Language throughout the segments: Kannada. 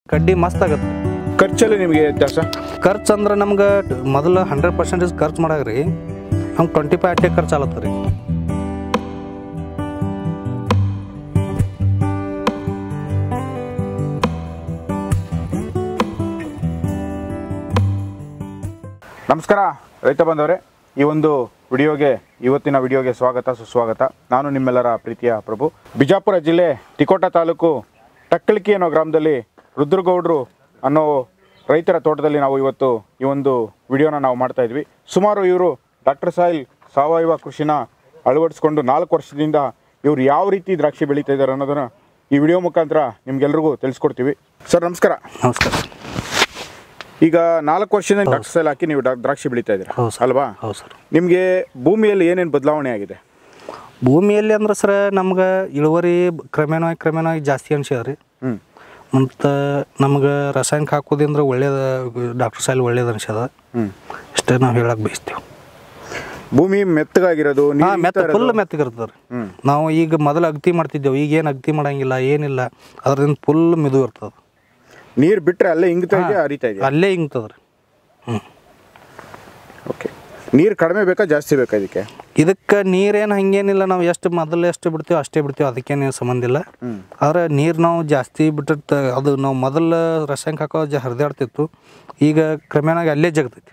ಕಡ್ಡಿ ಮಸ್ತ್ ಆಗತ್ತೆ ಖರ್ಚಲ್ಲಿ ನಿಮಗೆ ವ್ಯತ್ಯಾಸ ಖರ್ಚು ಅಂದ್ರೆ ನಮ್ಗೆ ಮೊದಲು ಹಂಡ್ರೆಡ್ ಪರ್ಸೆಂಟೇಜ್ ಖರ್ಚು ಮಾಡಾಗ ರೀ ನಮ್ಗೆ ಟ್ವೆಂಟಿ ಫೈವ್ ಅಟ್ಟೆ ಖರ್ಚು ಆಲತ್ತ ರೀ ನಮಸ್ಕಾರ ರೈತ ಬಂದವರೇ ಈ ಒಂದು ವಿಡಿಯೋಗೆ ಇವತ್ತಿನ ವಿಡಿಯೋಗೆ ಸ್ವಾಗತ ಸುಸ್ವಾಗತ ನಾನು ನಿಮ್ಮೆಲ್ಲರ ಪ್ರೀತಿಯ ಪ್ರಭು ಬಿಜಾಪುರ ಜಿಲ್ಲೆ ತಿಕೋಟ ತಾಲೂಕು ಟಕ್ಕಳಿಕಿ ಅನ್ನೋ ಗ್ರಾಮದಲ್ಲಿ ರುದ್ರಗೌಡರು ಅನ್ನೋ ರೈತರ ತೋಟದಲ್ಲಿ ನಾವು ಇವತ್ತು ಈ ಒಂದು ವಿಡಿಯೋನ ನಾವು ಮಾಡ್ತಾ ಇದ್ವಿ ಸುಮಾರು ಇವರು ಡಾಕ್ಟರ್ ಸಾಯಿಲ್ ಸಾವಯವ ಕೃಷಿನ ಅಳವಡಿಸ್ಕೊಂಡು ನಾಲ್ಕು ವರ್ಷದಿಂದ ಇವರು ಯಾವ ರೀತಿ ದ್ರಾಕ್ಷಿ ಬೆಳೀತಾ ಇದ್ದಾರೆ ಅನ್ನೋದನ್ನ ಈ ವಿಡಿಯೋ ಮುಖಾಂತರ ನಿಮ್ಗೆಲ್ರಿಗೂ ತಿಳಿಸ್ಕೊಡ್ತೀವಿ ಸರ್ ನಮಸ್ಕಾರ ನಮಸ್ಕಾರ ಈಗ ನಾಲ್ಕು ವರ್ಷದಿಂದ ಡಾಕ್ಟರ್ ಸಾಯಿಲ್ ಹಾಕಿ ನೀವು ಡಾ- ದ್ರಾಕ್ಷಿ ಬೆಳೀತಾ ಇದ್ದೀರಾ ಹೌದು ಸರ್. ಅಲ್ವಾ ಹೌದು ಸರ್ ನಿಮಗೆ ಭೂಮಿಯಲ್ಲಿ ಏನೇನು ಬದಲಾವಣೆ ಆಗಿದೆ ಭೂಮಿಯಲ್ಲಿ ಅಂದ್ರೆ ಸರ್ ನಮ್ಗೆ ಇಳುವರಿ ಕ್ರಮೇಣವಾಗಿ ಕ್ರಮೇಣವಾಗಿ ಜಾಸ್ತಿ ಅನ್ಸ್ಯದ ರೀ ಹ್ಞೂ ಮತ್ತು ನಮ್ಗೆ ರಾಸಾಯನಿಕ ಹಾಕೋದ್ರಿಂದ ಒಳ್ಳೇದು ಡಾಕ್ಟರ್ ಸಾಯಿಲ್ ಒಳ್ಳೇದು ಅನ್ಸ್ಯದ ಹ್ಞೂ ಇಷ್ಟೇ ನಾವು ಹೇಳಕ್ಕೆ ಬಯಸ್ತೀವಿ ಭೂಮಿ ಮೆತ್ತಗಾಗಿರೋದು ನೀರು ಹಾಂ ಮೆತ್ತ ಇಳ್ತಾ ಫುಲ್ ಇರೋದು. ಮೆತ್ತಗಿರ್ತದೆ ರೀ ಹ್ಮ್. ನಾವು ಈಗ ಮೊದಲು ಅಗತಿ ಮಾಡ್ತಿದ್ದೆವು ಈಗ ಏನು ಅಗತಿ ಮಾಡಂಗಿಲ್ಲ ಏನಿಲ್ಲ ಅದರಿಂದ ಫುಲ್ ಮಿದು ಇರ್ತದೆ ನೀರು ಬಿಟ್ಟರೆ ಅಲ್ಲೇ ಇಂಗ್ತಾ ಇದೆ ಹರಿತಾ ಇದೆ ಅಲ್ಲೇ ಹಿಂಗ್ತದೆ ರೀ ಹ್ಞೂ ಓಕೆ ನೀರು ಕಡಿಮೆ ಬೇಕಾ ಜಾಸ್ತಿ ಬೇಕಾ ಇದಕ್ಕೆ ಇದಕ್ಕೆ ನೀರೇನು ಹಂಗೇನಿಲ್ಲ ನಾವು ಎಷ್ಟು ಮೊದಲು ಎಷ್ಟು ಬಿಡ್ತೀವಿ ಅಷ್ಟೇ ಬಿಡ್ತೀವಿ ಅದಕ್ಕೇನು ಸಂಬಂಧ ಇಲ್ಲ ಹ್ಞೂ ಆದ್ರೆ ನೀರು ನಾವು ಜಾಸ್ತಿ ಬಿಟ್ಟಿರ್ತ ಅದು ನಾವು ಮೊದಲು ರಾಸಾಯನಿಕ ಹಾಕೋ ಜ ಹರಿದಾಡ್ತಿತ್ತು ಈಗ ಕ್ರಮೇಣವಾಗಿ ಅಲ್ಲೇ ಜಗತೈತಿ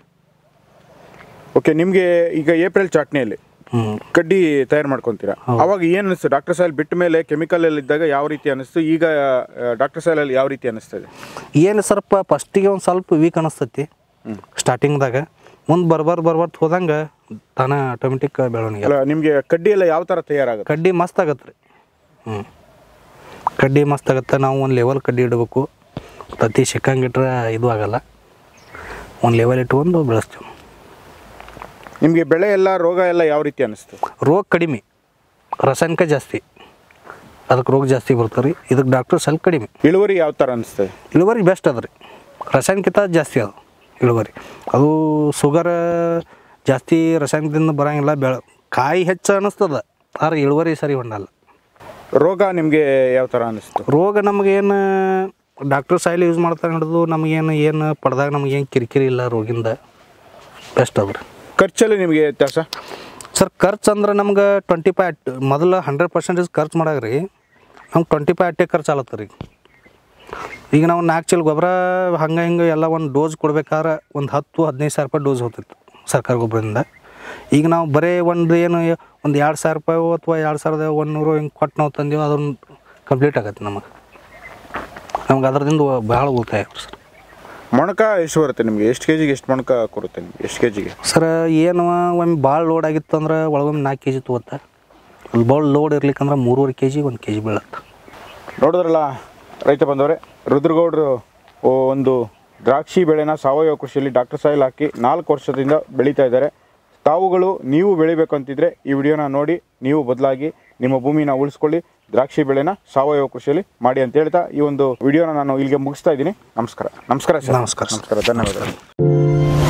ಓಕೆ ನಿಮಗೆ ಈಗ ಏಪ್ರಿಲ್ ಚಾಟ್ನಿಯಲ್ಲಿ ಹ್ಞೂ ಕಡ್ಡಿ ತಯಾರು ಮಾಡ್ಕೊತೀರಾ ಅವಾಗ ಏನು ಅನಿಸ್ತು ಡಾಕ್ಟರ್ ಸಾಯಿಲ್ ಬಿಟ್ಟ ಮೇಲೆ ಕೆಮಿಕಲ್ ಅಲ್ಲಿ ಇದ್ದಾಗ ಯಾವ ರೀತಿ ಅನಿಸ್ತು ಈಗ ಡಾಕ್ಟರ್ ಸಾಯಿಲ್ ಅಲ್ಲಿ ಯಾವ ರೀತಿ ಅನಿಸ್ತದೆ ಏನು ಸ್ವಲ್ಪ ಫಸ್ಟಿಗೆ ಒಂದು ಸ್ವಲ್ಪ ವೀಕ್ ಅನಿಸ್ತೈತಿ ಸ್ಟಾರ್ಟಿಂಗ್ದಾಗ ಮುಂದೆ ಬರ್ಬಾರ್ ಬರ್ಬಾರ್ದು ಹೋದಂಗೆ ತಾನ ಆಟೋಮೆಟಿಕ್ ಬೆಳವಣಿಗೆ ಅಲ್ಲ ನಿಮಗೆ ಕಡ್ಡಿ ಎಲ್ಲ ಯಾವ ಥರ ತಯಾರಾಗುತ್ತೆ ಕಡ್ಡಿ ಮಸ್ತ್ ಆಗತ್ತೆ ರೀ ಹ್ಞೂ ಕಡ್ಡಿ ಮಸ್ತ್ ಆಗತ್ತೆ ನಾವು ಒಂದು ಲೆವೆಲ್ ಕಡ್ಡಿ ಇಡಬೇಕು ತತ್ತಿ ಸಿಕ್ಕಂಗಿಟ್ರೆ ಇದು ಆಗಲ್ಲ ಒಂದು ಲೆವೆಲ್ ಇಟ್ಕೊಂಡು ಬೆಳೆಸ್ತೀವಿ ನಿಮಗೆ ಬೆಳೆ ಎಲ್ಲ ರೋಗ ಎಲ್ಲ ಯಾವ ರೀತಿ ಅನಿಸ್ತು ರೋಗ ಕಡಿಮೆ ರಾಸಾಯನಿಕ ಜಾಸ್ತಿ ಅದಕ್ಕೆ ರೋಗ ಜಾಸ್ತಿ ಬರ್ತಾರೆ ರೀ ಇದಕ್ಕೆ ಡಾಕ್ಟರ್ ಸ್ವಲ್ಪ ಕಡಿಮೆ ಇಳುವರಿ ಯಾವ ಥರ ಅನಿಸ್ತದೆ ಇಳುವರಿ ಬೆಸ್ಟ್ ಅದ ರೀ ರಾಸಾಯನಿಕಿಂತ ಜಾಸ್ತಿ ಅದು ಇಳುವರಿ ಅದು ಶುಗರ್ ಜಾಸ್ತಿ ರಾಸಾಯನಿಕದಿಂದ ಬರೋಂಗಿಲ್ಲ ಬೆಳ ಕಾಯಿ ಹೆಚ್ಚು ಅನ್ನಿಸ್ತದ ಆದ್ರೆ ಇಳುವರಿ ಸರಿ ಹೊಂಡಲ್ಲ ರೋಗ ನಿಮಗೆ ಯಾವ ಥರ ಅನಿಸ್ತು ರೋಗ ನಮಗೇನು ಡಾಕ್ಟರ್ ಸಾಯಿಲ್ ಯೂಸ್ ಮಾಡ್ತಾ ಹಿಡಿದು ನಮಗೇನು ಏನು ಪಡೆದಾಗ ನಮಗೇನು ಕಿರಿಕಿರಿ ಇಲ್ಲ ರೋಗಿಂದ ಬೆಸ್ಟ್ ಅದ ರೀ ಖರ್ಚಲ್ಲಿ ನಿಮಗೆ ವ್ಯತ್ಯಾಸ ಸರ್ ಖರ್ಚು ಅಂದ್ರೆ ನಮ್ಗೆ ಟ್ವೆಂಟಿ ಫೈ ಅಟ್ ಮೊದಲು ಹಂಡ್ರೆಡ್ ಪರ್ಸೆಂಟೇಜ್ ಖರ್ಚು ಮಾಡಾಗ ರೀ ನಮ್ಗೆ ಟ್ವೆಂಟಿ ಫೈ ಅಟ್ಟೆ ಖರ್ಚು ಆಲತ್ತ ರೀ ಈಗ ನಾವು ನಾಲ್ಕು ಚೀಲ ಗೊಬ್ಬರ ಹಂಗೆ ಹಿಂಗೆ ಎಲ್ಲ ಒಂದು ಡೋಸ್ ಕೊಡ್ಬೇಕಾದ್ರೆ ಒಂದು ಹತ್ತು ಹದಿನೈದು ಸಾವಿರ ರೂಪಾಯಿ ಡೋಸ್ ಹೋಗ್ತಿತ್ತು ಸರ್ಕಾರ ಗೊಬ್ಬರದಿಂದ ಈಗ ನಾವು ಬರೀ ಒಂದು ಏನು ಒಂದು ಎರಡು ಸಾವಿರ ರೂಪಾಯಿ ಅಥವಾ ಎರಡು ಸಾವಿರದ ಒಂದುನೂರು ಹಿಂಗೆ ಕೊಟ್ಟು ನಾವು ತಂದೀವಿ ಅದೊಂದು ಕಂಪ್ಲೀಟ್ ಆಗತ್ತೆ ನಮಗೆ ನಮ್ಗೆ ಅದರಿಂದ ಭಾಳ ಉಳಿತಾಯ ಆಗ್ತದೆ ಸರ್ ಮೊಣಕ ಎಷ್ಟು ಬರುತ್ತೆ ನಿಮಗೆ ಎಷ್ಟು ಕೆ ಜಿಗೆ ಎಷ್ಟು ಮೊಣಕ ಕೊಡುತ್ತೆ ನಿಮ್ಗೆ ಎಷ್ಟು ಕೆ ಜಿಗೆ ಸರ್ ಏನು ಒಮ್ಮೆ ಭಾಳ ಲೋಡ್ ಆಗಿತ್ತು ಅಂದ್ರೆ ಒಳಗೊಮ್ಮೆ ನಾಲ್ಕು ಕೆ ಜಿ ತೊಗೊತ್ತೆ ಅಲ್ಲಿ ಭಾಳ ಲೋಡ್ ಇರ್ಲಿಕ್ಕಂದ್ರೆ ಮೂರುವರೆ ಕೆ ಜಿ ಒಂದು ಕೆ ಜಿ ಬೀಳತ್ತೆ ನೋಡಿದ್ರಲ್ಲ ರೈತ ಬಂದವರೇ ರುದ್ರಗೌಡರು ಒಂದು ದ್ರಾಕ್ಷಿ ಬೆಳೆನ ಸಾವಯವ ಕೃಷಿಯಲ್ಲಿ ಡಾಕ್ಟರ್ ಸಾಯಿಲ್ ಹಾಕಿ ನಾಲ್ಕು ವರ್ಷದಿಂದ ಬೆಳೀತಾ ಇದ್ದಾರೆ ತಾವುಗಳು ನೀವು ಬೆಳಿಬೇಕು ಅಂತಿದ್ರೆ ಈ ವಿಡಿಯೋನ ನೋಡಿ ನೀವು ಬದಲಾಗಿ ನಿಮ್ಮ ಭೂಮಿನ ಉಳಿಸ್ಕೊಳ್ಳಿ ದ್ರಾಕ್ಷಿ ಬೆಳೆನ ಸಾವಯವ ಕೃಷಿಯಲ್ಲಿ ಮಾಡಿ ಅಂತ ಹೇಳ್ತಾ ಈ ಒಂದು ವಿಡಿಯೋನ ನಾನು ಇಲ್ಲಿಗೆ ಮುಗಿಸ್ತಾ ಇದ್ದೀನಿ ನಮಸ್ಕಾರ ನಮಸ್ಕಾರ ಸರ್ ನಮಸ್ಕಾರ ಸರ್. ನಮಸ್ಕಾರ ಧನ್ಯವಾದಗಳು